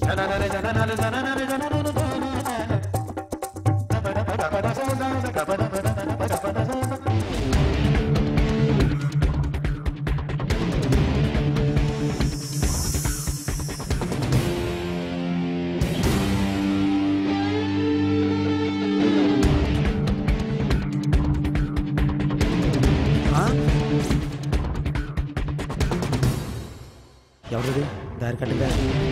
ఎవరిది దారి కట్టిందా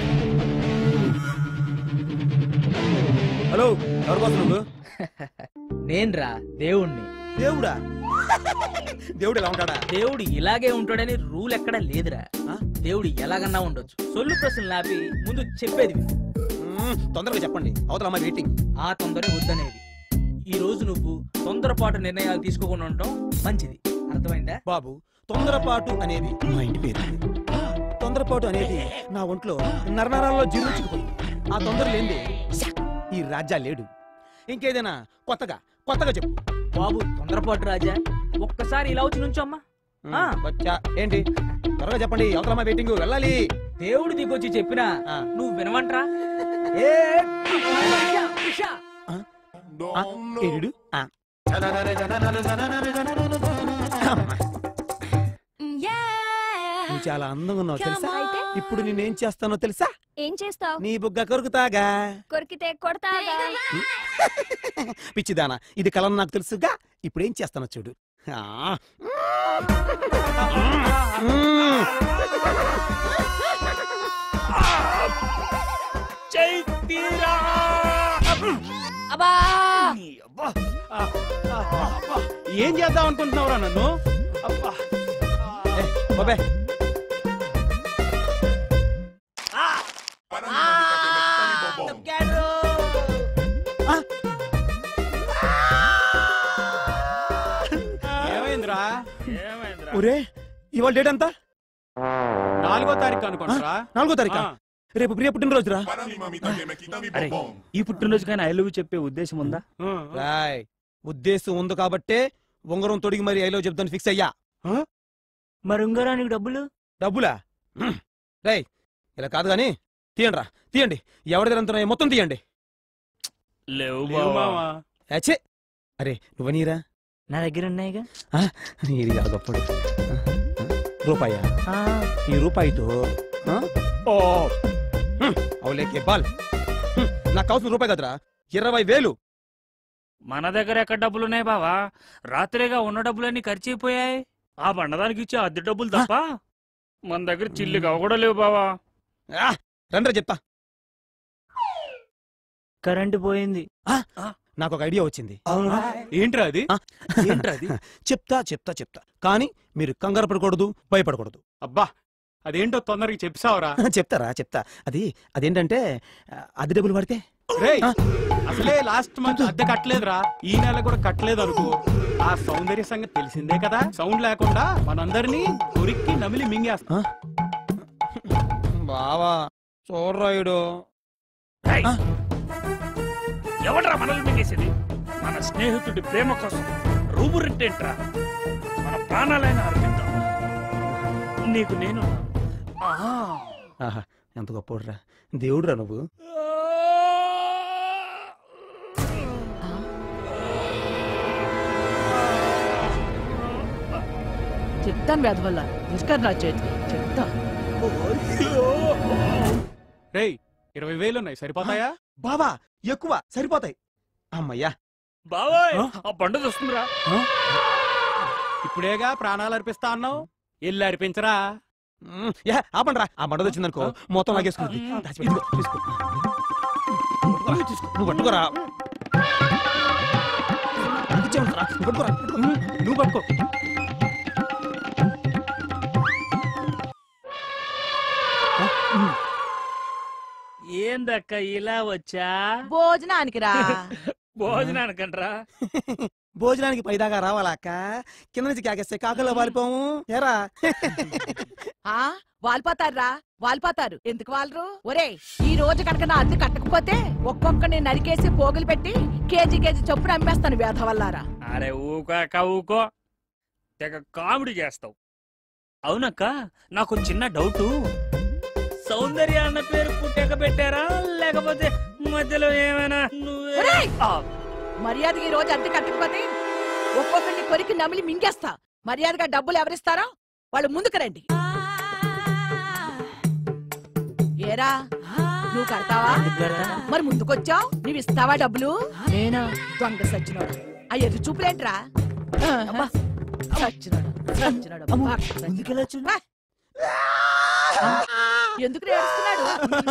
హలో ఎవరి కోసం నువ్వు నేన్రా దేవుణ్ణి దేవుడా దేవుడు ఎలా ఉంటాడా దేవుడు ఇలాగే ఉంటాడని రూల్ ఎక్కడా లేదురా ఆ? దేవుడు ఎలాగన్నా ఉండొచ్చు సొల్లు ప్రశ్నలు ఆపి ముందు చెప్పేది విను. మ్మ్, తొందరగా చెప్పండి అవతల అమ్మాయి వెయిటింగ్ ఆ తొందరే వద్దనేది ఈ రోజు నువ్వు తొందరపాటు నిర్ణయాలు తీసుకోకుండా ఉండటం మంచిది అర్థమైందా బాబు తొందరపాటు అనేది మా ఇంటి పేరు తొందరపాటు అనేది నా ఒంట్లో నరనరాల్లో జీర్ణించుకుపోయింది ఆ తొందర లేంది ఈ రాజ్యా లేడు ఇంకేదైనా కొత్తగా కొత్తగా చెప్పు బాబు తొందరపాటు రాజా ఒక్కసారి ఇలా వచ్చి నుంచమ్మా మ్మ్, ఆ. వచ్చా ఏంటి త్వరగా చెప్పండి అవతల అమ్మాయి వెయిటింగ్ వెళ్ళాలి దేవుడు దిగొచ్చి చెప్పినా ఆ. నువ్వు వినవంట్రా ఏ ఉషా, ఉషా. ఆ, ఏడు ఆ. అమ్మా, నువ్వు చాలా అందంగా ఉన్నావు తెలుసా అయితే? ఇప్పుడు నేనేం చేస్తానో తెలుసా ఏం చేస్తావు నీ బుగ్గ కొరుకుతాగా కొరికితే కొడతాగా పిచ్చిదానా ఇది కలం నాకు తెలుసుగా ఇప్పుడు ఏం చేస్తానో చూడు ఆ. మ్మ్. అబ్బా ఏం చేద్దాం అనుకుంటున్నావురా నన్ను ఏ, బాబే ఏమైందిరా ఒరే ఇవాళ డేట్ ఎంత నాలుగో తారీఖు అనుకుంటారా నాలుగో తారీఖు రేపు ప్రియ పుట్టినరోజురా అరే ఈ పుట్టినరోజు కానీ ఐ లవ్ చెప్పే ఉద్దేశం ఉందా రాయ్ ఉద్దేశం ఉంది కాబట్టే ఉంగరం తొడిగి మరి ఐలో చెప్తాను ఫిక్స్ అయ్యా మరి ఉంగరానికి డబ్బులు డబ్బులా హ్మ్. రేయ్ ఇలా కాదు గాని తీయండి రా తీయండి ఎవరి దగ్గర ఎంత ఉన్నాయో మొత్తం తీయండి లేవు లేవు మావా. అచ్చే అరే నువ్వనీరా నా దగ్గర ఉన్నాయిగా నీది కాదు గొప్పడు రూపాయ ఆ, ఈ రూపాయితో ఆ? ఓ హ్మ్. అవులేకే బాల్ హ్మ్. నాకు కావాల్సిన రూపాయి కదరా ఇరవై వేలు మన దగ్గర ఎక్కడ డబ్బులు ఉన్నాయి బావా రాత్రిగా ఉన్న డబ్బులన్నీ ఖర్చు అయిపోయాయి ఆ బండదానికి ఇచ్చే అద్దె డబ్బులు తప్ప మన దగ్గర చిల్లిగా కూడా లేవు బావా ఆ, రండ్రా చెప్తా కరెంటు పోయింది నాకు ఒక ఐడియా వచ్చింది ఏంట్రా అది ఆ. ఏంట్రా అది చెప్తా చెప్తా చెప్తా కానీ మీరు కంగారు పడకూడదు భయపడకూడదు అబ్బా అదేంటో తొందరగా చెప్పావురా చెప్తారా చెప్తా అది అదేంటంటే ఆ, అది డబ్బులు పడితే రేయ్ ఆ. అసలే లాస్ట్ మంత్ అద్దె కట్టలేదురా ఈ నెల కూడా కట్టలేదు అనుకో ఆ సౌందర్య సంగతి తెలిసిందే కదా సౌండ్ లేకుండా మనందరినీ ఉరికి నమిలి మింగేస్తా బావా చూడరాయుడు రేయ్, ఆ. ఎవడ్రా మనల్ని మింగేసేది మన స్నేహితుడి ప్రేమ కోసం రూపు రెట్టేంట్రా మన ప్రాణాలైన అర్పిద్దాం నీకు నేను ఆహా. ఆహా ఎంత గొప్పరా దేవుడురా నువ్వు చెప్తాను వేదవల్ల దుష్కర్ నా చేతి చెప్తా రేయ్ ఇరవై వేలు ఉన్నాయి సరిపోతాయా బావా ఎక్కువ సరిపోతాయి అమ్మయ్యా బావోయ్ ఆ? ఆ బండ వస్తుందిరా ఇప్పుడేగా ప్రాణాలు అర్పిస్తా అన్నావు ఎల్లు అర్పించరా మ్, యా ఆపండ్రా ఆ బండది వచ్చిందనుకో మొత్తం లాగేసుకుంది దాచిపెట్టు. ఇదిగో, తీసుకో. పట్టుకోరా, తీసుకో. నువ్వు పట్టుకోరా ఇచ్చేయమంటారా? నువ్వు పట్టుకోరా, పట్టుకో. నువ్వు పట్టుకో ఏందక్క ఇలా వచ్చా భోజనానికి రా భోజనానికంట్రా భోజనానికి పైదాకా రావాలా అక్క కింద నుంచి కాకేస్తే కాకలో వాలిపోము ఎరా ఆ వాల్పోతారా వాల్పోతారు ఎందుకు వాళ్ళరు ఒరే ఈ రోజు కనుక నా అద్దె కట్టకపోతే ఒక్కొక్కని నరికేసి పోగులు పెట్టి కేజీ కేజీ చొప్పున అమ్మేస్తాను వేధవల్లారా అరే ఊకో అక్క ఊకో తెగ కామెడీ చేస్తావు అవునక్క నాకు చిన్న డౌటు సౌందర్య అన్న పేరు పుట్టాక పెట్టారా లేకపోతే మధ్యలో ఏమైనా నువ్వే ఒరేయ్! ఆ, మర్యాదగా ఈ రోజు అద్దె కట్టకపోతే ఒక్కొక్కరిని కొరికి నమిలి మింగేస్తా మర్యాదగా డబ్బులు ఎవరిస్తారో వాళ్ళు ముందుకు రండి ఏరా నువ్వు కడతావా మరి ముందుకొచ్చావు నువ్వు ఇస్తావా డబ్బులు నేనా దొంగ సచ్చినోడు ఆ ఎదు చూపులేంట్రా అబ్బా, సచ్చినోడు, సచ్చినోడు, అబ్బా, సచ్చినోడు. ఆ, ఎందుకు ఏడుస్తున్నాడు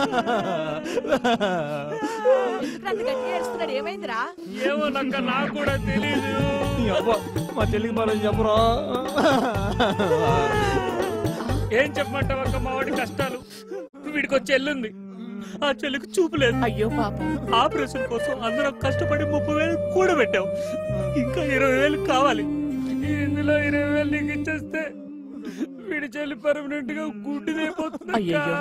ఎందుకు అంత గట్టిగా ఏడుస్తున్నాడు ఏమైందిరా ఏమో నక్క నాకు కూడా తెలీదు మా తెలుగు బాగా చెప్పరా ఏం చెప్పమంటావు అక్క మా వాడి కష్టాలు వీడికి వచ్చి చెల్లుంది ఆ చెల్లికి చూపులేదు అయ్యో పాపం ఆపరేషన్ కోసం అందరం కష్టపడి ముప్పై వేలు కూడా పెట్టాం ఇంకా ఇరవై వేలు కావాలి ఇందులో ఇరవై వేలు నీకు ఇచ్చేస్తే వీడి చెల్లి పర్మనెంట్ గా గుడ్డిదైపోతుంది అక్క. అయ్యయ్యో.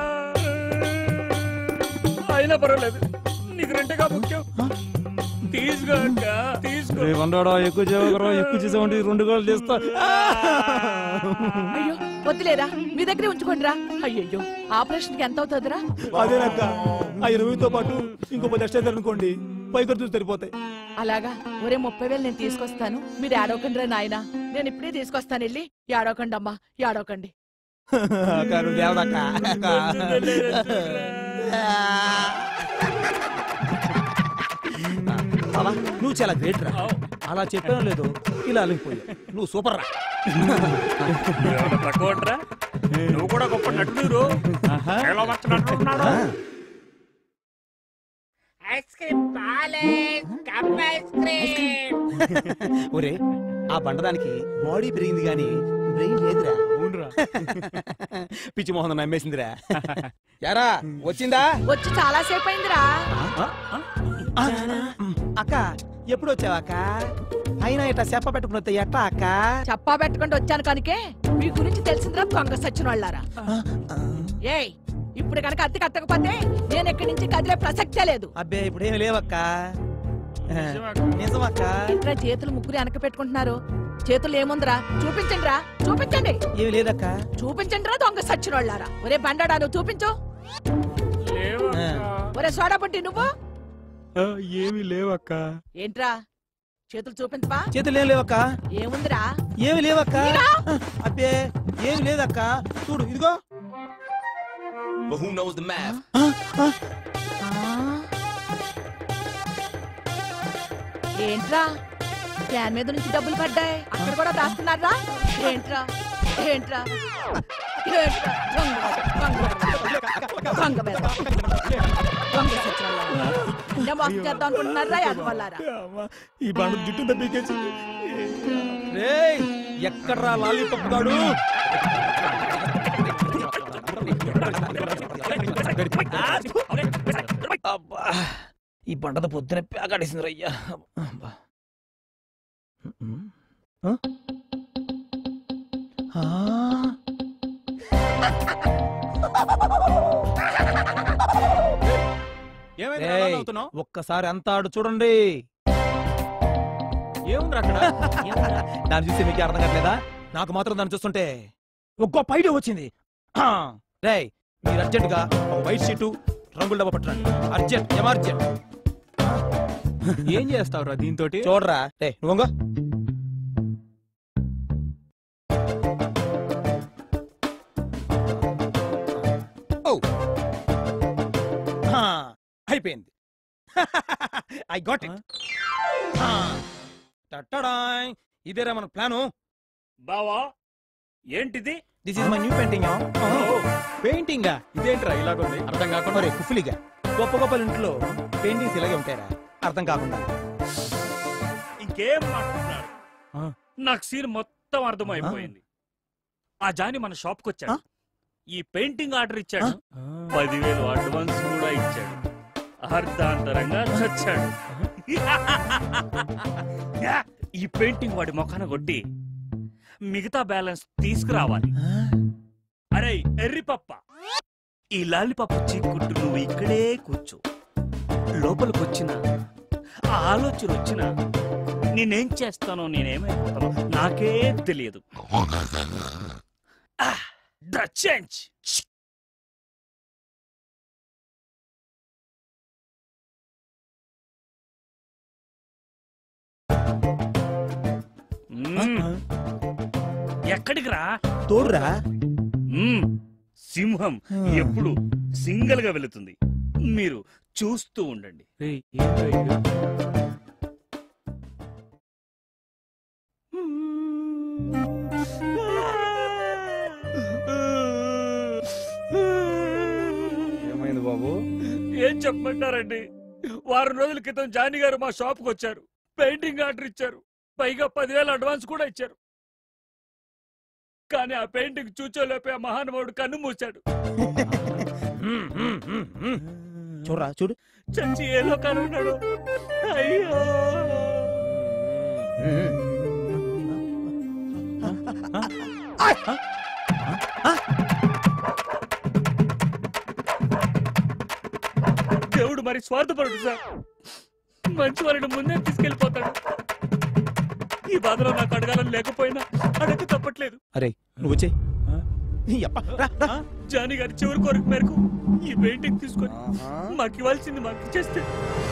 అయినా పర్వాలేదు నీకు రెండుగా ముఖ్యం తీసుకో అక్క తీసుకో వండాడా ఎక్కువ చేయగలరా ఎక్కువ చేసామంటే రెండు గోళ్ళు చేస్తా అయ్యో వద్దులేరా మీ దగ్గరే ఉంచుకోండిరా అయ్యయ్యో ఆపరేషన్ కి ఎంత అవుతుందిరా అదేనక్క ఆ ఇరవైతో పాటు ఇంకో పది ఎక్స్ట్రా అనుకోండి పై ఖర్చులు సరిపోతాయి అలాగా ఒరే ముప్పై వేలు నేను తీసుకొస్తాను మీరు ఏడవకండి రా నాయనా నేను ఇప్పుడే తీసుకొస్తాను వెళ్ళి ఏడవకండి అమ్మా ఏడవకండి అక్క నువ్వు దేవదక్క బావా నువ్వు చాలా గ్రేట్ రా అలా చెప్పాను లేదు ఇలా అలిగిపోయావు నువ్వు సూపర్ రా ఎవరు తక్కువట్రా? నువ్వు కూడా గొప్ప నటుడు ఎలా నటున్నాడు ఐస్ క్రీమ్ పాలే కప్ ఐస్ క్రీమ్ ఒరే ఆ బండదానికి బాడీ పెరిగింది గాని బ్రెయిన్ లేదురా పిచ్చి మోహన్ నమ్మేసిందిరా యారా వచ్చిందా వచ్చి చాలా సేపు అయిందిరా ఆ, అక్క ఎప్పుడు వచ్చావా అక్క అయినా ఇట్లా చెప్ప పెట్టుకుని ఎట్టా అక్క చెప్పా పెట్టుకుంటూ వచ్చాను కనుకే మీ గురించి తెలిసిందిరా దొంగ సచ్చిన వాళ్ళారా ఏయ్ ఇప్పుడు కనుక అద్దె కట్టకపోతే నేను ఇక్కడి నుంచి కదిలే ప్రసక్తే లేదు అబ్బే ఇప్పుడేమి లేవక్క నిజమక్క ఇంట్లో చేతులు ముగ్గురు వెనక పెట్టుకుంటున్నారు చేతులు ఏముందిరా చూపించండి రా చూపించండి ఏమి లేదక్క చూపించండి రా దొంగ సచ్చిన వాళ్ళారా ఒరే బండాడా నువ్వు చూపించు ఒరే సోడా పుట్టి నువ్వు ఏమి లేవక్క ఏంట్రా చేతులు చూపించవా చేతులు ఏం లేవక్క ఏముందిరా ఏమి లేవక్క ఇదిగో. అబ్బే ఏమి లేదక్క చూడు ఇదిగో But who knows the math? ఆ? ఏంట్రా ఫ్యాన్ మీద నుంచి డబ్బులు పడ్డాయి అక్కడ కూడా దాస్తున్నారా ఏంట్రా ఏంట్రా ఏంట్రా దొంగ వెధవ, దొంగ వెధవ. దొంగ వెధవ. దొంగ సచ్చినోళ్ళారా. అంటే మోసం చేద్దాం అనుకుంటున్నారా యాదవల్లారా ఈ బండ జుట్టు తప్పికేసి రేయ్ ఎక్కడ్రా లాలీపాప్ గాడు అబ్బా ఈ బండద పొద్దున పేకాడేసింది రయ్యా అబ్బా. ఆ? ఆ? ఏమైంది రేయ్, అలా నవ్వుతున్నావ్? ఒక్కసారి అంత ఆడు చూడండి ఏముందిరా అక్కడ దాన్ని చూస్తే మీకు అర్థం కావట్లేదా నాకు మాత్రం దాన్ని చూస్తుంటే ఒక గొప్ప ఐడియా వచ్చింది రే మీరు అర్జెంట్ గా ఒక వైట్ షీటు రంగుల డబ్బా పట్టండి అర్జెంట్ ఎమర్జెంట్ ఏం చేస్తావురా దీంతో చూడరా రే నువ్వు ఓ హా, అయిపోయింది ఐ గాట్ ఇట్ టట్టడాయ్ ఇదేరా మన ప్లాను బావా ఏంటిది this is my new painting painting ఇదేంట్రా ఇలాగుంది అర్థం కాకుండా మరి కుఫ్లిగా గొప్ప గొప్ప ఇంట్లో పెయింటింగ్స్ ఇలాగే ఉంటాయరా అర్థం కాకుండా ఇంకేం మాట్లాడుతున్నారు ఆ. నాకు సీన్ మొత్తం అర్థమైపోయింది ఆ జాని మన షాప్ కి వచ్చాడు ఆ? ఈ పెయింటింగ్ ఆర్డర్ ఇచ్చాడు పదివేలు అడ్వాన్స్ కూడా ఇచ్చాడు అర్ధాంతరంగా చచ్చాడు యా, ఈ పెయింటింగ్ వాడి మొఖాన కొట్టి మిగతా బ్యాలెన్స్ తీసుకురావాలి అరే ఎర్రి పప్ప ఈ లాలిపప్పు చీక్కుంటూ నువ్వు ఇక్కడే కూర్చో లోపలికి వచ్చిన ఆ ఆలోచన వచ్చిన నేనేం చేస్తానో నేనేమైపోతానో నాకే తెలియదు ద చేంజ్ మ్మ్. ఎక్కడికి రా తోడురా మ్మ్. సింహం ఎప్పుడు సింగిల్ గా వెళుతుంది మీరు చూస్తూ ఉండండి రేయ్, ఏంట్రా ఇది? ఏమైంది బాబు ఏం చెప్పమంటారండి వారం రోజుల క్రితం జానీ గారు మా షాప్కి వచ్చారు పెయింటింగ్ ఆర్డర్ ఇచ్చారు పైగా పదివేలు అడ్వాన్స్ కూడా ఇచ్చారు కానీ ఆ పెయింటింగ్ చూచోలేపే ఆ మహానుభావుడు కన్ను మూశాడు చూడరా చూడు చచ్చి ఏ లోకాలు ఉన్నాడు అయ్యో దేవుడు మరి స్వార్థపడు సార్ మంచి వారిని ముందే తీసుకెళ్లిపోతాడు ఈ బాధలో నాకు అడగాలని లేకపోయినా అడగ తప్పట్లేదు అరే నువ్వు వచ్చే జానీ గారి చివరి కోరిక మేరకు ఈ పెయింటింగ్ తీసుకొని మాకు ఇవ్వాల్సింది మాకు ఇచ్చేస్తే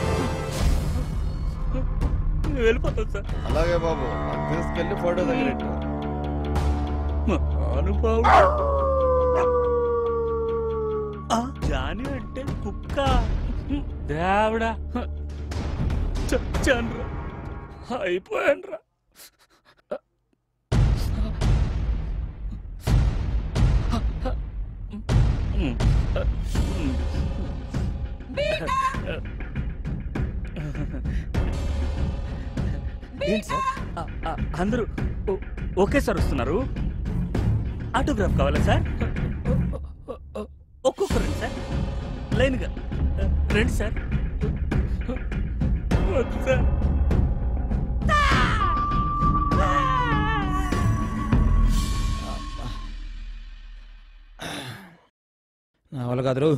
నేను వెళ్ళిపోతాను సార్ అలాగే బాబు అది తీసుకెళ్లి ఫోటో దగ్గర పెట్టు. అనుభవం జాని అంటే కుక్క దేవుడా చచ్చానురా అయిపోయానురా ఏంటి సార్ ఆ, ఆ, అందరూ ఓ- ఓకే సార్ వస్తున్నారు ఆటోగ్రాఫ్ కావాలా సార్ ఒక్కొక్కరు రండి సార్ లైన్గా రండి సార్ వద్దు సార్ నా వల్ల కాదురు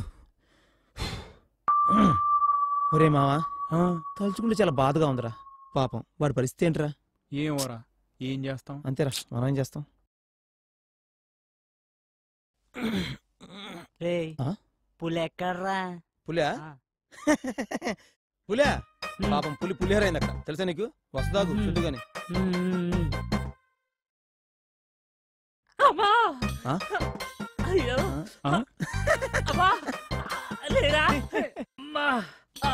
ఒరే మావా ఆ, తలుచుకుంటే చాలా బాధగా ఉందిరా పాపం వాడి పరిస్థితి ఏంట్రా ఏమోరా ఏం చేస్తాం అంతేరా మనం ఏం చేస్తాం రేయ్ ఆ? పులెక్కడ్రా పులియా ఆ. పులియా పాపం పులి పులిహోర అయింది అక్కడ తెలుసా నీకు వస్తాగు మ్మ్. చూడుగాని అమ్మా ఆ? అయ్యో ఆ? అమ్మా లేరా అమ్మా ఆ.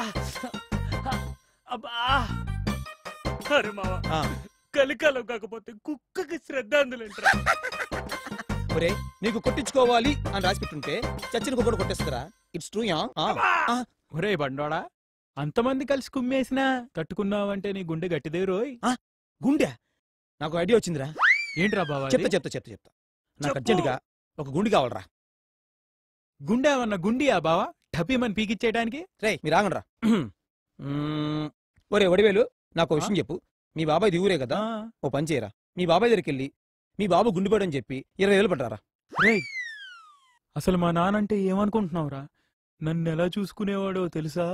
అబ్బా అరే మావా ఆ, కలికాలం కాకపోతే కుక్కకి శ్రద్ధాంజలింటరా ఒరే నీకు కొట్టించుకోవాలి అని రాసి పెట్టుంటే చచ్చిన కుక్కడు కొట్టేస్తారా ఇట్స్ ట్రూ యా ఒరే బండోడా అంతమంది కలిసి కుమ్మేసినా తట్టుకున్నావంటే నీ గుండె గట్టిదే రోయ్ గుండె నాకు ఐడియా వచ్చిందిరా ఏంట్రా బావా చెప్తా అది? చెప్తా చెప్తా చెప్తా నాకు చెప్పు. అర్జెంటుగా ఒక గుండి కావాలరా గుండె ఏమన్నా గుండియా బావా టపీమని పీకిచ్చేయడానికి రే మీరు ఆగండ్రా మ్మ్. ఒరే వడివేలు నాకు ఒక విషయం చెప్పు మీ బాబాయ్ దిగురే కదా ఆ, ఓ పని చేయరా మీ బాబాయ్ దగ్గరికి వెళ్ళి మీ బాబు గుండెపోయాడని చెప్పి ఇరవై వేలు పట్టారా రేయ్ అసలు మా నానంటే ఏమనుకుంటున్నావురా నన్ను ఎలా చూసుకునేవాడో తెలుసా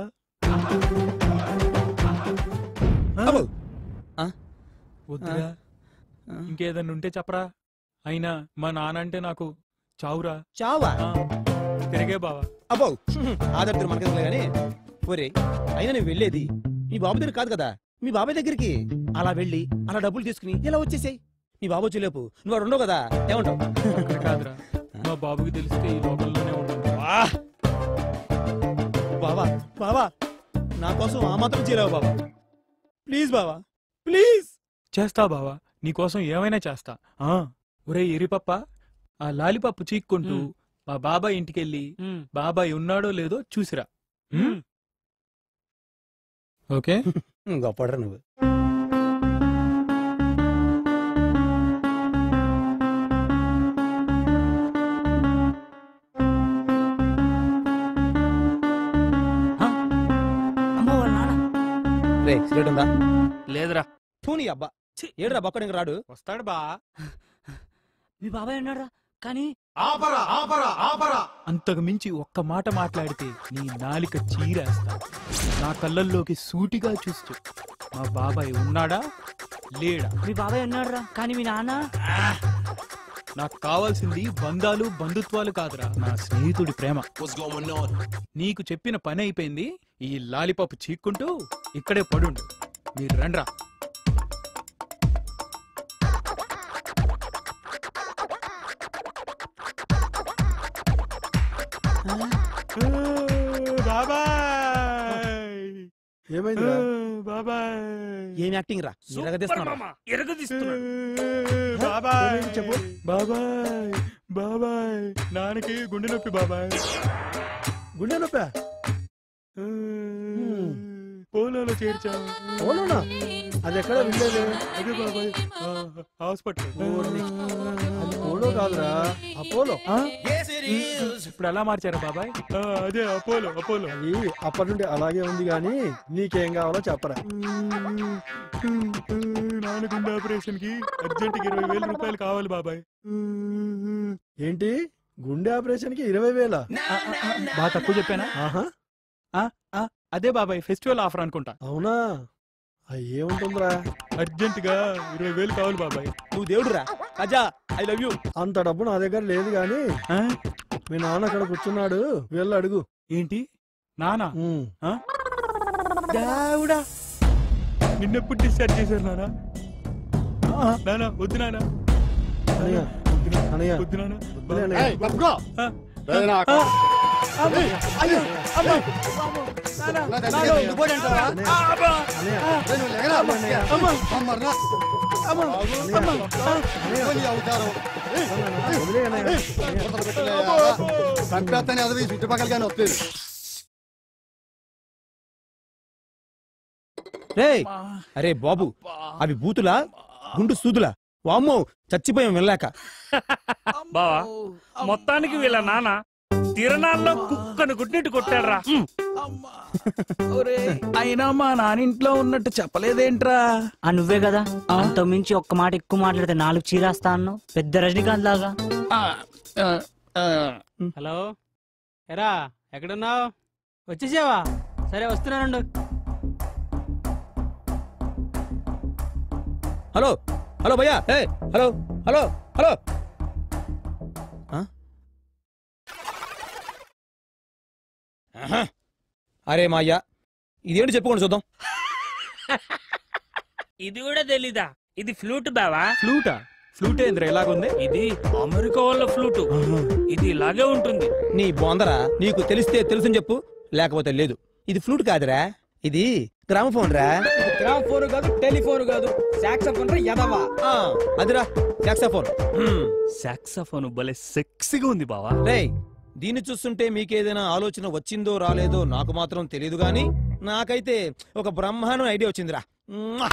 ఆ, అబ్బో. వద్దురా ఇంకేదన్నా ఉంటే చెప్పరా అయినా మా నానంటే నాకు చావురా చావా ఆ, తిరిగే బావా అబ్బో ఆదర్శలు మనకెందుకులే గానీ ఒరే అయినా నువ్వు వెళ్ళేది మీ బాబు దగ్గర కాదు కదా మీ బాబాయ్ దగ్గరికి అలా వెళ్ళి అలా డబ్బులు తీసుకుని ఇలా వచ్చేసాయి మీ బాబు వచ్చేలేపు నువ్వు అక్కడ ఉండవు కదా ఏమంటావు అక్కడ కాదురా మా బాబుకి తెలిస్తే ఈ లోకంలోనే ఉంటుంది బావా బావా నా కోసం ఆ మాత్రం చేయలేవు బావా ప్లీజ్ బావా ప్లీజ్ చేస్తా బావా నీకోసం ఏమైనా చేస్తా ఆ ఒరే ఎరిపప్ప ఆ లాలిపప్పు చీక్కుంటూ మ్. మా బాబాయ్ ఇంటికెళ్ళి బాబాయ్ ఉన్నాడో లేదో చూసిరా మ్? ఓకే గొప్పడరా నువ్వు అమ్మో వాళ్ళ నాన్న రే సిగరెట్ ఉందా లేదురా పూని అబ్బా ఏడురా బొక్కడికి ఇంకా రాడు వస్తాడు బా మీ బాబాయ్ అన్నారా కానీ అంతకు మించి ఒక్క మాట మాట్లాడితే నీ నాలిక చీరేస్తా నా కళ్ళల్లోకి సూటిగా చూసి చెప్పు. మా బాబాయ్ ఉన్నాడా లేడా మీ బాబాయ్ అన్నారా కానీ మీ నాన్న నాకు కావాల్సింది బంధాలు బంధుత్వాలు కాదురా నా స్నేహితుడి ప్రేమ What's going on? నీకు చెప్పిన పని అయిపోయింది ఈ లాలిపాపు చీక్కుంటూ ఇక్కడే పడుండు మీరు రండ్రా బాబాయ్ ఏమైందిరా బాబాయ్ ఏం యాక్టింగ్ రా సూపర్ ఇరగదీస్తున్నాడు మామ ఎరగదీస్తున్నాడు బాబాయ్ ఏమైంది చెప్పు బాబాయ్ బాబాయ్ నాన్నకి గుండె నొప్పి బాబాయ్ గుండె నొప్పా పోలోలో చేర్చా అవునా అది ఎక్కడ వినలేదు అదే బాబాయ్ ఆ, హాస్పిటల్ అది పోలో కాదురా అపోలో ఇప్పుడు ఎలా మార్చారా బాబాయ్ ఆ, అదే అపోలో అపోలో అది అప్పటి నుండి అలాగే ఉంది గాని నీకేం కావాలో చెప్పరా నాన్న గుండె ఆపరేషన్ కి అర్జెంట్ కి ఇరవై వేల రూపాయలు కావాలి బాబాయ్ ఏంటి గుండె ఆపరేషన్ కి ఇరవై వేల బాగా తక్కువ చెప్పానా ఆహా అదే బాబాయ్ ఫెస్టివల్ ఆఫర్ అనుకుంటా అవునా అది ఏముంటుందిరా అర్జెంట్ గా ఇరవై వేలు కావాలి బాబాయ్ నువ్వు దేవుడురా రాజా ఐ లవ్ యూ అంత డబ్బు నా దగ్గర లేదు గాని ఆ? మీ నాన్న అక్కడ కూర్చున్నాడు వెళ్ళి అడుగు ఏంటి నానా ఉమ్. దేవుడా నిన్నెప్పుడు డిశ్చార్జ్ చేశారు నానా నానా వద్దు నానా అనయ్య అనయ్య వద్దు నానా వద్దులే అనయ్య. ఆ. ఆ. సంక్రాంతి అదవి చుట్టుపక్కలగానే వస్తుంది రే అరే బాబు అవి బూతులా గుండు సూదులా వామ్మో చచ్చిపోయాం వెళ్ళాక బావా మొత్తానికి వీళ్ళ నాన్న తిరణాల్లో కుక్కను గుడ్డిట్టు కొట్టాడ్రా అయినా మా నానింట్లో ఉన్నట్టు చెప్పలేదేంట్రా ఆ నువ్వే కదా అంత మించి ఒక్క మాట ఎక్కువ మాట్లాడితే నాలుగు చీరాస్తా అన్నావు పెద్ద రజనీకాంత్ లాగా హలో ఎరా ఎక్కడున్నావు వచ్చేసావా సరే వస్తున్నానండు హలో హలో భయ్యా ఏ హలో హలో హలో ఆ? ఆహా. అరే మా అయ్యా ఇదేంటి చెప్పుకోండి చూద్దాం ఇది కూడా తెలీదా ఇది ఫ్లూట్ బావా ఫ్లూటా ఫ్లూట్ ఏంద్ర ఎలాగుంది ఇది అమెరికా వాళ్ళ ఫ్లూట్ ఇది ఇలాగే ఉంటుంది నీ బొందరా నీకు తెలిస్తే తెలుసని చెప్పు లేకపోతే లేదు ఇది ఫ్లూట్ కాదురా ఇది గ్రామఫోన్ రా గ్రామ్ ఫోన్ కాదు టెలిఫోన్ కాదు సాక్సఫోన్ రా ఎదవా ఆ, అదిరా సాక్సాఫోన్ సాక్సఫోన్ భలే సెక్సీగా ఉంది బావా రేయ్ దీన్ని చూస్తుంటే మీకేదైనా ఆలోచన వచ్చిందో రాలేదో నాకు మాత్రం తెలియదు గాని నాకైతే ఒక బ్రహ్మాండం ఐడియా వచ్చిందిరా మ్వా!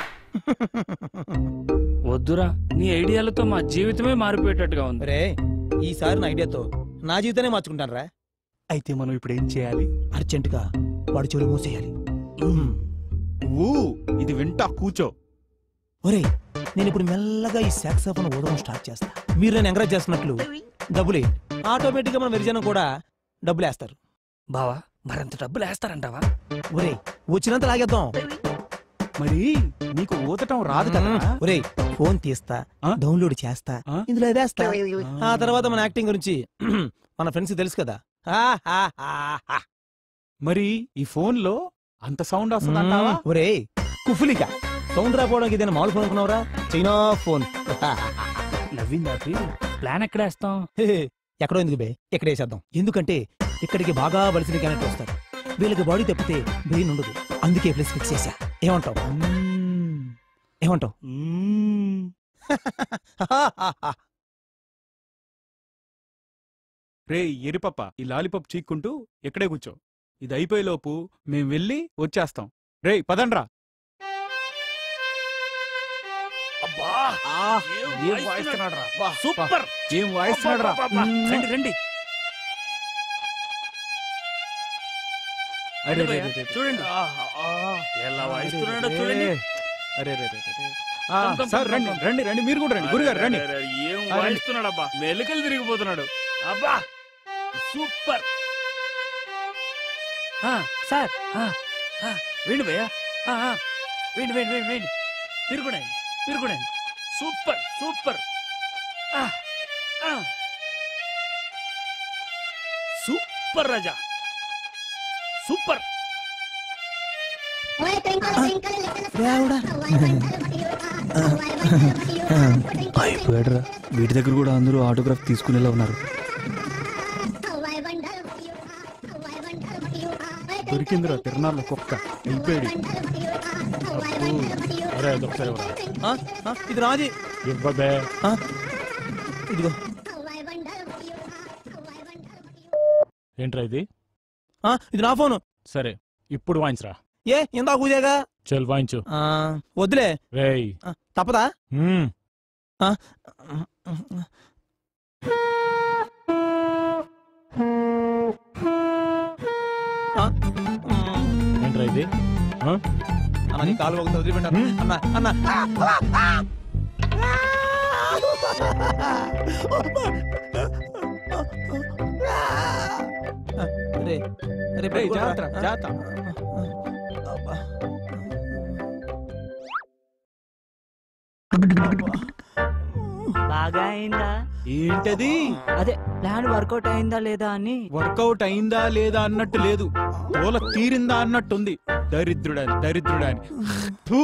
వద్దురా నీ ఐడియాలతో మా జీవితమే మారిపోయేటట్టుగా ఉంది రే ఈసారి నా ఐడియాతో నా జీవితాన్ని మార్చుకుంటాను రా అయితే మనం ఇప్పుడు ఏం చేయాలి అర్జెంటుగా వాడి చెవులు మూసేయాలి ఊ ఇది వింటా కూచో ఒరే నేను ఇప్పుడు మెల్లగా ఈ సాక్సాఫోన్ ఊదడం స్టార్ట్ చేస్తా మీరు నేను ఎంకరేజ్ చేస్తున్నట్లు డబ్బులే ఆటోమేటిక్ గా మన విరిజనం కూడా డబ్బులు వేస్తారు బావా మరంత డబ్బులు వేస్తారంటావా ఒరే వచ్చినంత లాగేద్దాం మరి నీకు ఊతటం రాదు కదా ఒరే ఫోన్ తీస్తా ఆ? డౌన్లోడ్ చేస్తా ఆ? ఇందులో వేస్తా ఆ తర్వాత మన యాక్టింగ్ గురించి మన ఫ్రెండ్స్ తెలుసు కదా ఆ, ఆ, ఆ, ఆ. మరి ఈ ఫోన్ లో అంత సౌండ్ వస్తుందంటావా ఒరే కుఫులిక సౌండ్ రాపోవడానికి ఇదేనా మామూలు ఫోన్ అనుకున్నావురా చైనా ఫోన్ నవ్విందా ప్లాన్ ఎక్కడ వేస్తాం హే, ఎక్కడో ఎందుకు బే ఇక్కడ వేసేద్దాం ఎందుకంటే ఇక్కడికి బాగా బలిసిన క్యారెక్టర్ వస్తారు వీళ్ళకి బాడీ తప్పితే బ్రెయిన్ ఉండదు అందుకే ప్లేస్ ఫిక్స్ చేశా ఏమంటావు ఏమంటావు రే ఎరిపప్ప ఈ లాలిపప్ చీక్కుంటూ ఇక్కడే కూర్చో ఇది అయిపోయే లోపు మేం వెళ్ళి వచ్చేస్తాం రే పదండ్రా అబ్బా ఏం ఏం వాయిస్తున్నాడు రా. వా, సూపర్ ఏం వాయిస్తున్నాడు రా అబ్బబ్బబ్బా. రండి రండి అరే, రండి రే, భయ్యా, రే, రే. చూడండి ఆహా, ఆ. ఎలా అరే, వాయిస్తున్నాడో రే, చూడండి అరే రే రే రే, రే. ఆ, కమ్, కమ్, సార్ కమ్, రండి కమ్. రండి రండి మీరు కూడా రండి గురుగారు రండి అరే, అరే, ఏం ఆ, రండి. వాయిస్తున్నాడు అబ్బా మెలికలు తిరిగిపోతున్నాడు అబ్బా సూపర్ ఆ, సార్ ఆ, ఆ, వేండి భయ్యా ఆ, ఆ, వేండి వేండి వేండి వేండి మీరు కూడా వేయండి, మీరు కూడా వేయండి. సూపర్ సూపర్ ఆ, ఆ. సూపర్ రాజా సూపర్ అయిపోయాడురా వీటి దగ్గర కూడా అందరూ ఆటోగ్రాఫ్ తీసుకునేలా ఉన్నారు దొరికిందిరా తిరణాల కుక్క వెళ్ళిపోయాడు అబ్బో. అరే అదొకసారి ఇవ్వరా. ఆ, ఆ, ఇది రాజీ ఇవ్వబే ఆ, ఇదిగో ఏంట్రా ఇది ఆ, ఇది నా ఫోను సరే ఇప్పుడు వాయించరా ఏ ఇందా కూజాగా చల్ వాయించు ఆ, వద్దులే రేయ్ ఆ, తప్పదా మ్మ్. ఆ, ఆ, ఏంట్రా ఇది ఆ? అన్న నీ కాలు ఒకటి వదిలిపెట్టాను అన్న అన్న రే రే రేయ్, జాగ్రత్త, జాగ్రత్త. అబ్బా. బాగా అయిందా ఏంటది అదే ప్లాన్ వర్కౌట్ అయిందా లేదా అని వర్కౌట్ అయిందా లేదా అన్నట్టు లేదు తోల తీరిందా అన్నట్టుంది దరిద్రుడని దరిద్రుడని థూ.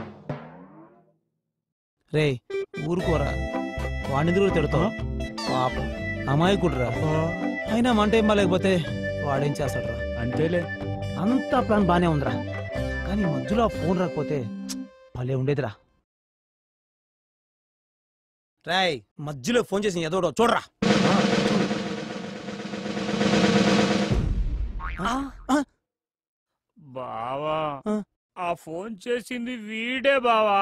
రే ఊరుకోరా వాడిని కూడా తిడతావు పాపం అమాయకుడురా అయినా మంట ఏం బాగాలేకపోతే వాడేం చేస్తాడురా అంతేలే అంతా ప్లాన్ బానే ఉందిరా కానీ మధ్యలో ఆ ఫోన్ రాకపోతే భలే ఉండేదిరా రాయ్ మధ్యలో ఫోన్ చేసి ఎదోడో చూడరా బావా ఆ. ఆ ఫోన్ చేసింది వీడే బావా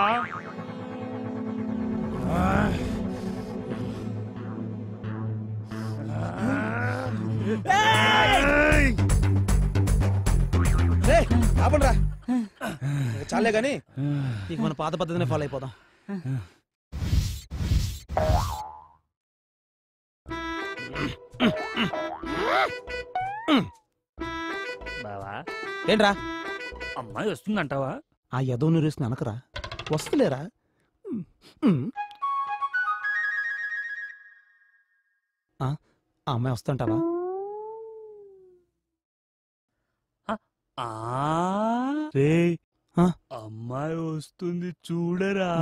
రే ఆపండిరా చాలే గాని ఇక మన పాత పద్ధతినే ఫాలో అయిపోదాం బావా ఏంట్రా అమ్మాయి వస్తుందంటావా ఆ యదో నీరేసిన అనకరా వస్తులేరా ఉమ్, ఉమ్. ఆ ఆ అమ్మాయి వస్తుంటావా ఆ రే ఆ? అమ్మాయి వస్తుంది చూడరా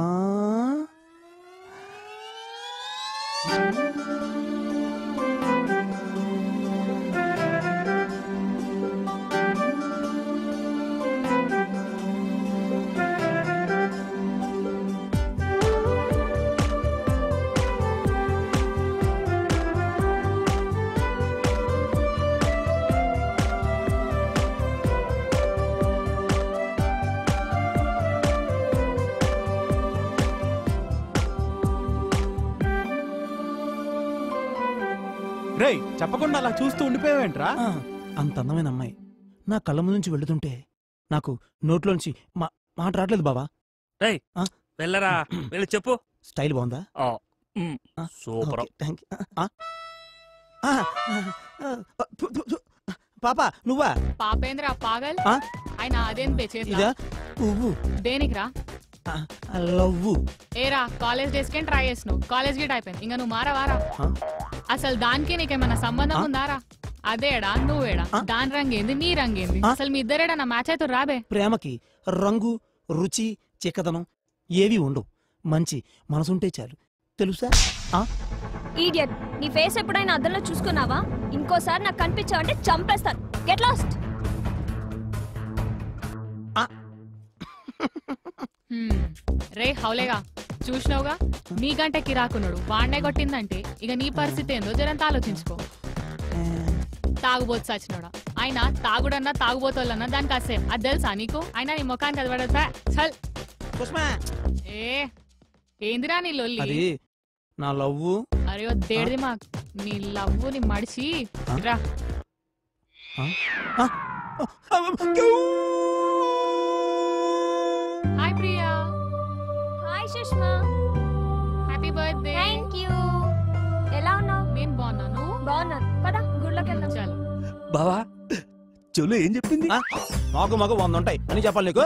రేయ్ చెప్పకుండా అలా చూస్తూ ఉండిపోయావేంట్రా ఆ, అంత అందమైన అమ్మాయి నా కళ్ళ ముందు నుంచి వెళుతుంటే నాకు నోట్లోంచి మా మాట రావట్లేదు బావా రేయ్ ఆ? వెళ్ళరా వెళ్ళి చెప్పు స్టైల్ బాగుందా ఆ, మ్, ఆ, సూపర్ ఓకే, థ్యాంక్ యూ. ఆ? ఆ, ఆ, ఆ, థు, థు, థు. పాప నువ్వా పాపేంద్ర పాగల్ ఆ? ఆయన అదేం ఇదా తెచ్చేదా పువ్వు దేనికి రా లవ్వు ఏరా కాలేజ్ డేస్ కి ట్రై చేసినావు కాలేజ్ గేట్ అయిపోయింది ఇంకా నువ్వు మారవారా ఆ? అసలు దానికి నీకేమైనా సంబంధం ఆ? ఉందారా అదేడా నువ్వేడా ఆ? దాని రంగేంది నీ రంగేంది ఆ? అసలు మీ ఇద్దరేడా నా మ్యాచ్ అయితే రాబే ప్రేమకి రంగు రుచి చిక్కదనం ఏవి ఉండవు మంచి మనసుంటే చాలు తెలుసా ఆ? ఈడియట్ నీ ఫేస్ ఎప్పుడైనా అద్దంలో చూసుకున్నావా ఇంకోసారి నాకు కనిపించావంటే చంపేస్తాను గెట్ లాస్ట్ హ్మ్. రే హౌలేగా చూసినావుగా నీకంటే కిరాకునుడు వాడినే కొట్టిందంటే ఇక నీ పరిస్థితి ఏందో జరంత ఆలోచించుకో తాగుబోతు సచ్చినోడా ఆయన తాగుడన్నా తాగుబోతోళ్ళన్నా దానికి అసే అది తెలుసా నీకు అయినా నీ ముఖానికి అది పడదు బా. చల్ కుస్మా ఏ ఏందిరా నీ లొల్లి అది నా లవ్వు అరే ఓ దేడిది మా నీ లవ్వు నీ మడిచి రా hi Priya hi Sushma happy birthday thank you ఎలా ఉన్నావు నేను బాగున్నాను నువ్వు బాగున్నాను పద గుడిలోకి వెళ్దాం చల్ బావా చెల్లు ఏం చెప్పింది ఆ? మాకు మాకు వంద ఉంటాయి అని చెప్పాలి నీకు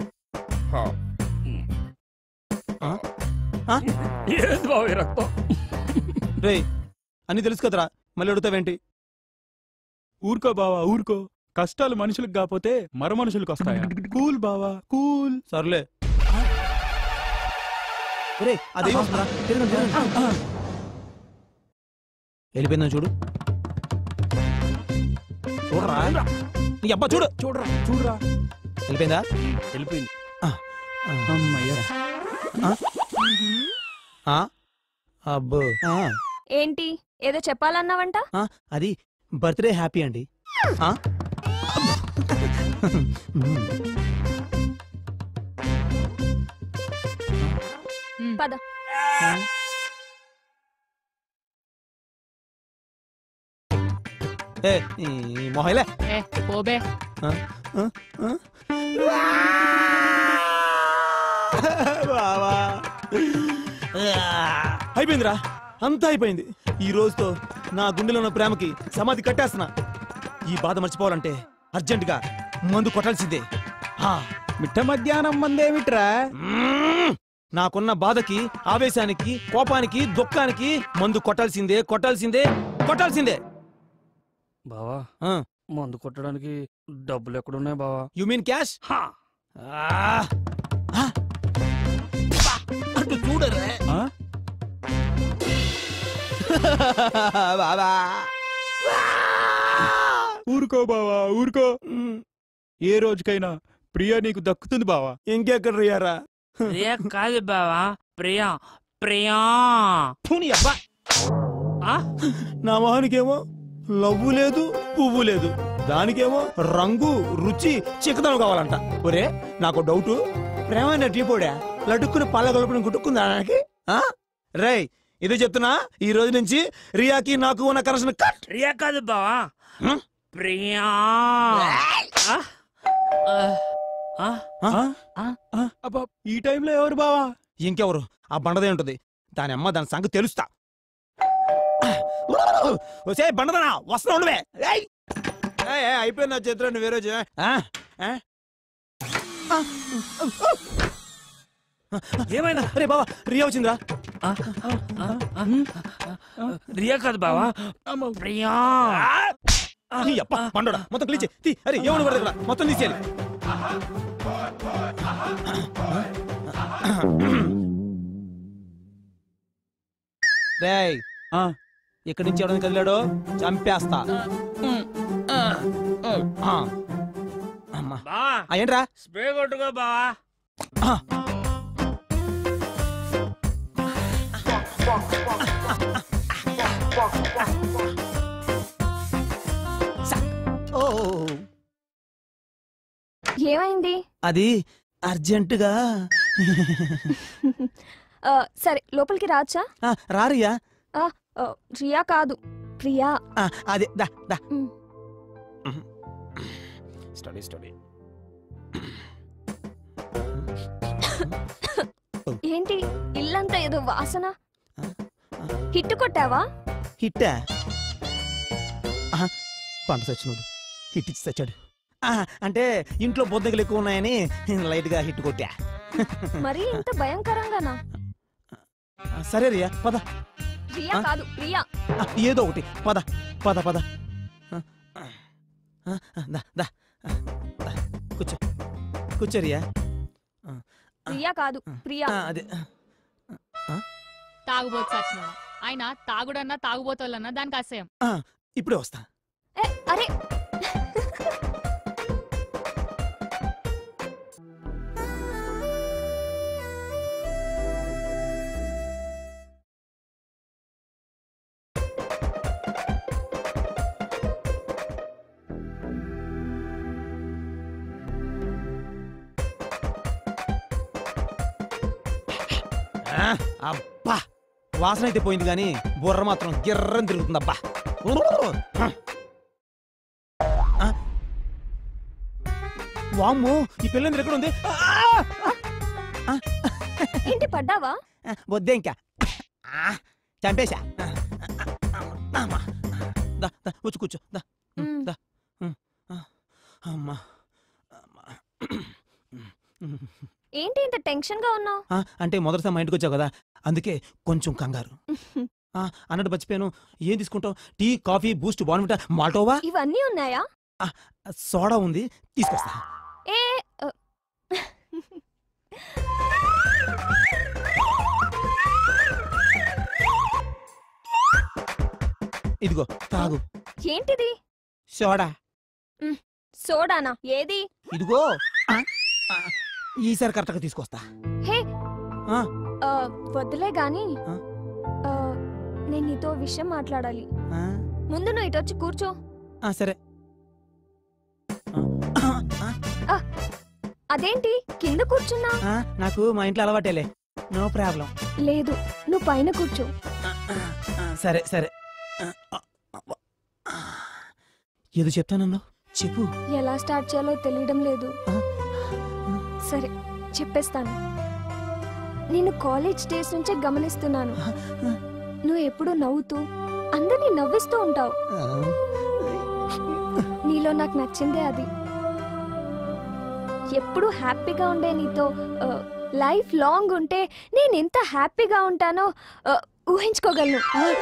ఆ? ఆ? ఏంది బావ ఈ రక్తం రేయ్ అన్ని తెలుసు కదరా మళ్ళీ అడుగుతావేంటి ఊరుకో బావా ఊరుకో కష్టాలు మనుషులకు కాకపోతే మర మనుషులకు వస్తాయా కూల్ బావా కూల్ సర్లే రే అదేం వస్తుందా తిరగండి, తిరగండి. వెళ్ళిపోయిందని చూడు చూడరా నీ అబ్బా చూడు చూడరా చూడరా వెళ్ళిపోయిందా వెళ్ళిపోయింది ఆ. అమ్మయ్యా ఆ? ఆ? అబ్బో ఆ. ఏంటి ఏదో చెప్పాలన్నావంట ఆ, అది బర్త్డే హ్యాపీ అండి ఆ? పద ఏ ఈ మొహైలే ఏ పోబే ఆ? ఆ? ఆ? బావా. అయిపోయిందిరా అంతా అయిపోయింది ఈ రోజుతో నా గుండెలో ఉన్న ప్రేమకి సమాధి కట్టేస్తున్నా ఈ బాధ మర్చిపోవాలంటే అర్జెంటుగా మందు కొట్టాల్సిందే ఆ, మిట్ట మధ్యాహ్నం మందేమిట్రా మ్మ్. నాకున్న బాధకి ఆవేశానికి కోపానికి దుఃఖానికి మందు కొట్టాల్సిందే కొట్టాల్సిందే కొట్టాల్సిందే బావా ఆ. మందు కొట్టడానికి డబ్బులు ఎక్కడున్నాయి బావా యు మీన్ క్యాష్ హా. అటు చూడరే ఆ? బాబా ఊరుకో బావా ఊరుకో ఏ రోజుకైనా ప్రియా నీకు దక్కుతుంది బావా ఇంకెక్కడ రియారా ప్రియా కాదు బావా ప్రియా ప్రియా పూని అబ్బా ఆ? నా మొహానికేమో లవ్వు లేదు పువ్వు లేదు దానికేమో రంగు రుచి చిక్కదనం కావాలంట ఒరే నాకు డౌట్ ప్రేమైన టీ పొడా లడ్డుక్కుని పళ్ళ కలుపుని గుట్టుకుందా దానికి ఆ? రేయ్ ఇదే చెప్తున్నా ఈ రోజు నుంచి రియాకి నాకు ఉన్న కనెక్షన్ కట్ ప్రియా కాదు బావా హ్మ్? ప్రియా ఆ? ఆ? ఆ? ఆ? ఆ? అబ్బా ఈ టైంలో ఎవరు బావా ఇంకెవరు ఆ బండదే ఉంటుంది దాని అమ్మ దాని సంగతి తెలుస్తా ఒసే బండదనా వస్తున్నా ఉండవే ఏయ్! ఏయ్, ఏయ్, అయిపోయింది నా చేతిలో నువ్వు వేరే చే- ఆ? ఆ? ఆ? ఏమైనా అరే బాబా రియా వచ్చిందిరా ఆ? ఆ? ఆ? రియా కాదు బావా ప్రియా నీ అప్ప పండోడా మొత్తం క్లీచే తీ అరే ఏమని పడదు ఇక్కడ మొత్తం తీసేయాలి రేయ్ ఆ. ఇక్కడి నుంచి ఎవరైనా కదిలాడో చంపేస్తా ఆ. అమ్మా బావా ఆ, ఏంట్రా స్ప్రే కొట్టుకో బావా ఆ. ఓ ఏమైంది అది అర్జెంటుగా ఆ, సరే లోపలికి రాచ్చా ఆ, రారియా ఆ, ఆ, రియా కాదు ప్రియా ఆ, అదే దా దా మ్. స్టడీ స్టడీ ఏంటి ఇల్లంతా ఏదో వాసన హిట్ కొట్టావా హిట్టా ఆహా, పంట చచ్చినోడు హిట్ ఇచ్చి చచ్చాడు ఆహా, అంటే ఇంట్లో బొద్దగలు ఎక్కువ ఉన్నాయని లైట్ గా హిట్ కొట్టా మరీ ఇంత భయంకరంగానా ఆ, సరే రియా పద రియా ఆ? కాదు ప్రియా ఆ, ఏదో ఒకటి పద పద పద ఆ, ఆ, ఆ, దా దా ఆ, దా. కూర్చో కూర్చో రియా ఆ, రియా కాదు ప్రియా ఆ, అదే ఆ, తాగుబోతు సచ్చినోడా ఆయన తాగుడన్నా తాగుబోతోళ్ళన్నా దానికి అసహ్యం ఆ, ఇప్పుడే వస్తా ఏ, అరే ఆ, అబ్బా వాసన అయితే పోయింది కానీ బుర్ర మాత్రం గిర్రం తిరుగుతుంది అబ్బా ఆ. వామ్మో ఈ పిల్లని ఎక్కడ ఉంది ఆ, ఏంటి పడ్డావా ఆ, వద్దే ఇంకా ఆ, చంపేశా ఆ, అమ్మా. దా దా వచ్చి కూర్చో దా ఉమ్, మ్. దా ఉమ్, ఆ, అమ్మా అమ్మా. ఏంటి ఇంత టెన్షన్ గా ఉన్నావు ఆ, అంటే మొదటిసారి మా ఇంటికి వచ్చావు కదా అందుకే కొంచెం కంగారు ఆ, అన్నట్టు మర్చిపోయాను ఏం తీసుకుంటావు tea coffee Boost Bournvita Maltova ఇవన్నీ ఉన్నాయా సోడా ఉంది తీసుకొస్తా ఏ ఆ, ఇదిగో తాగు ఏంటిది సోడా సోడానా ఏది ఇదిగో ఆ, ఆ, ఈసారి కరెక్ట్గా తీసుకొస్తా హే ఆ, ఆ, వద్దులే గాని ఆ? ఆ, నేను నీతో ఓ విషయం మాట్లాడాలి ఆ, ముందు నువ్వు ఇటొచ్చి కూర్చో ఆ, సరే అదేంటి కింద కూర్చున్నా ఆ, నాకు మా ఇంట్లో అలవాటేలే నో ప్రాబ్లం లేదు నువ్వు పైన కూర్చో సరే సరే ఆ, ఆ, ఆ. ఏదో చెప్తానన్నావు చెప్పు ఎలా స్టార్ట్ చేయాలో తెలియడం లేదు సరే చెప్పేస్తాను నేను కాలేజ్ డేస్ నుంచే గమనిస్తున్నాను నువ్వు ఎప్పుడు నవ్వుతూ అందరినీ నవ్విస్తూ ఉంటావు నీలో నాకు నచ్చిందే అది ఎప్పుడు హ్యాపీగా ఉండే నీతో ఆ, లైఫ్ లాంగ్ ఉంటే నేను ఎంత హ్యాపీగా ఉంటానో ఆ, ఊహించుకోగలను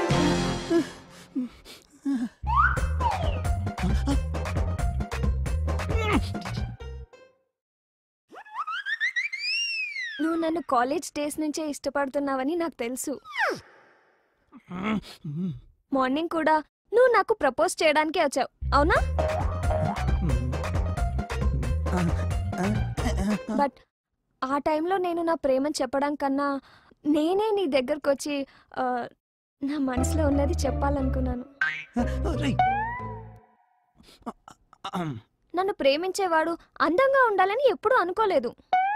నువ్వు నన్ను కాలేజ్ డేస్ నుంచే ఇష్టపడుతున్నావని నాకు తెలుసు మార్నింగ్ కూడా నువ్వు నాకు ప్రపోజ్ చేయడానికే వచ్చావు అవునా బట్ ఆ టైంలో నేను నా ప్రేమను చెప్పడం కన్నా నేనే నీ దగ్గరకు వచ్చి ఆ, నా మనసులో ఉన్నది చెప్పాలనుకున్నాను నన్ను ప్రేమించేవాడు అందంగా ఉండాలని ఎప్పుడూ అనుకోలేదు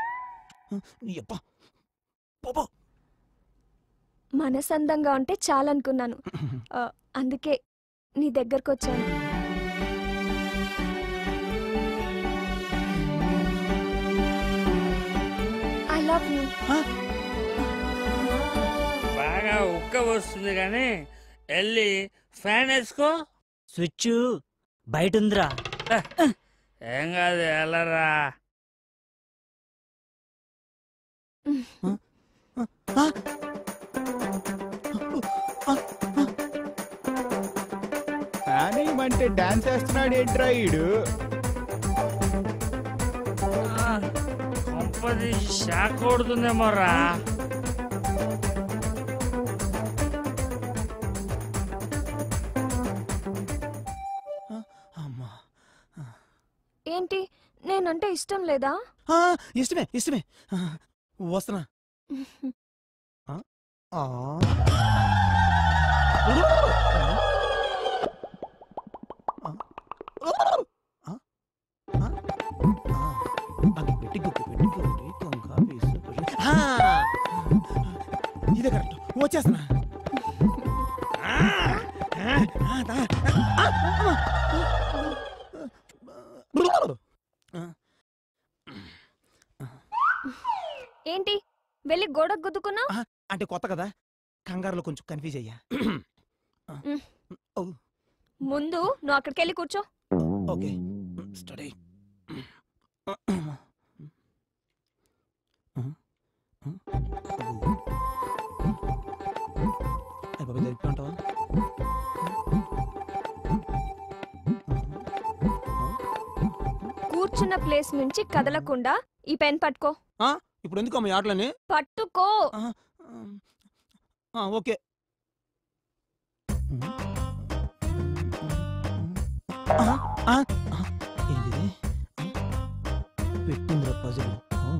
మనసు అందంగా ఉంటే చాలనుకున్నాను ఆ, అందుకే నీ దగ్గరకు వచ్చాను ఐ లవ్ యూ బాగా ఉక్క వస్తుంది కానీ వెళ్ళి ఫ్యాన్ వేసుకో స్విచ్ బయట ఉందిరా ఏం కాదు వెళ్ళరా అంటే డాన్స్ వేస్తున్నాడు ఏంట్రా ఈడు కొంపది షాక్ కొడుతుందేమో రా అమ్మా ఏంటి నేనంటే ఇష్టం లేదా ఆ, ఇష్టమే ఇష్టమే ఆ, వస్తున్నా ఆ, ఆ. ఆ, ఆ, ఆ. అగ్గి పెట్టి గుగ్గు పెట్టి గౌరీ కొంగ వేసు పులి. ఆ, ఇదే కరెక్ట్ వచ్చేస్తున్నా ఆ, ఆ, ఆ, దా. ఆ, అమ్మా. ఆ. ఏంటి వెళ్ళి గోడ గుద్దుకున్నా ఆహా, అంటే కొత్త కదా కంగారులో కొంచెం కన్ఫ్యూజ్ అయ్యా ఓ, ముందు నువ్వు అక్కడికి వెళ్ళి కూర్చో ఓకే స్టడీ అయిపోయి జరుపుకుంటావా కూర్చున్న ప్లేస్ నుంచి కదలకుండా ఈ పెన్ పట్టుకో ఆ, ఇప్పుడు ఎందుకు అమ్మ ఈ ఆటలని పట్టుకో ఆ, ఓకే ఆ, ఆ, ఆ, ఏంటిది పెట్టిందిరా పజలు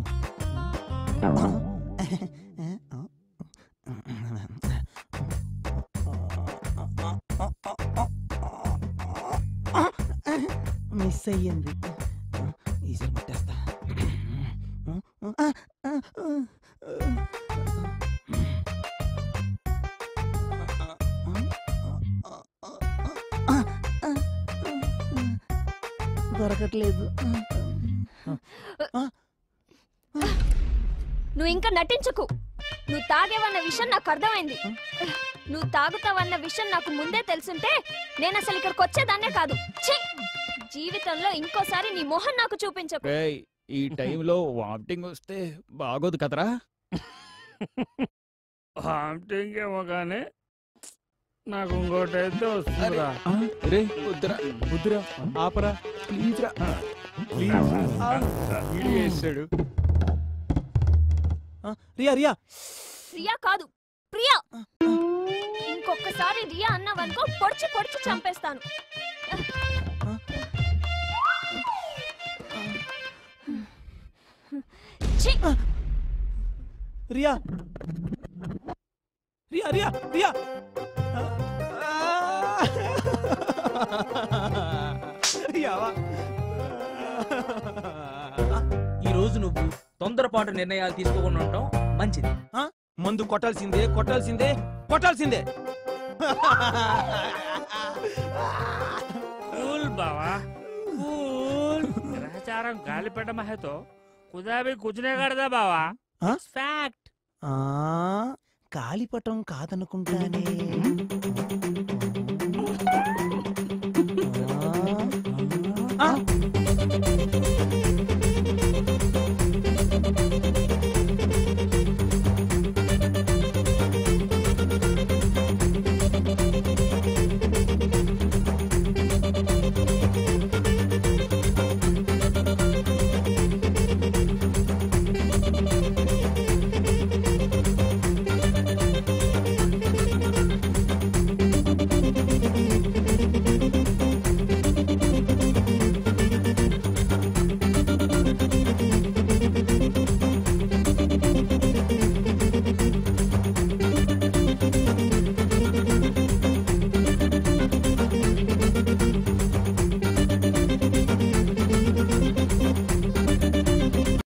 మిస్ అయ్యింది ఈసారి పట్టేస్తా దొరకట్లేదు నువ్వు ఇంకా నటించకు నువ్వు తాగేవన్న విషయం నాకు అర్థమైంది నువ్వు తాగుతావన్న విషయం నాకు ముందే తెలుసుంటే నేను అసలు ఇక్కడికి వచ్చేదాన్నే కాదు ఛీ! జీవితంలో ఇంకోసారి నీ మొహం నాకు చూపించకు రేయ్, ఈ టైంలో వామిటింగ్ వస్తే బాగోదు కదరా వామిటింగ్ ఏమో కానీ నాకు ఇంకోటి అయితే వస్తుందిరా ఆ, రే వద్దురా వద్దురా ఆపరా ప్లీజ్ రా ప్లీజ్ వీడియో వేస్తాడు రియా రియా రియా కాదు ప్రియా ఇంకొకసారి రియా అన్నావనుకో పొడిచి పొడిచి చంపేస్తాను ఛీ! రియా రియా రియా రియా రియావా ఈ రోజు నువ్వు తొందరపాటు నిర్ణయాలు తీసుకోకుండా ఉండటం మంచిది ఆ? మందు కొట్టాల్సిందే కొట్టాల్సిందే కొట్టాల్సిందే కూల్ బావా కూల్ గ్రహచారం గాలిపటం है तो खुदा भी कुछ नहीं करता बावा ఆ? फैक्ट ఆ, కాలిపటం కాదనుకుంటానే ఆ? ఆ?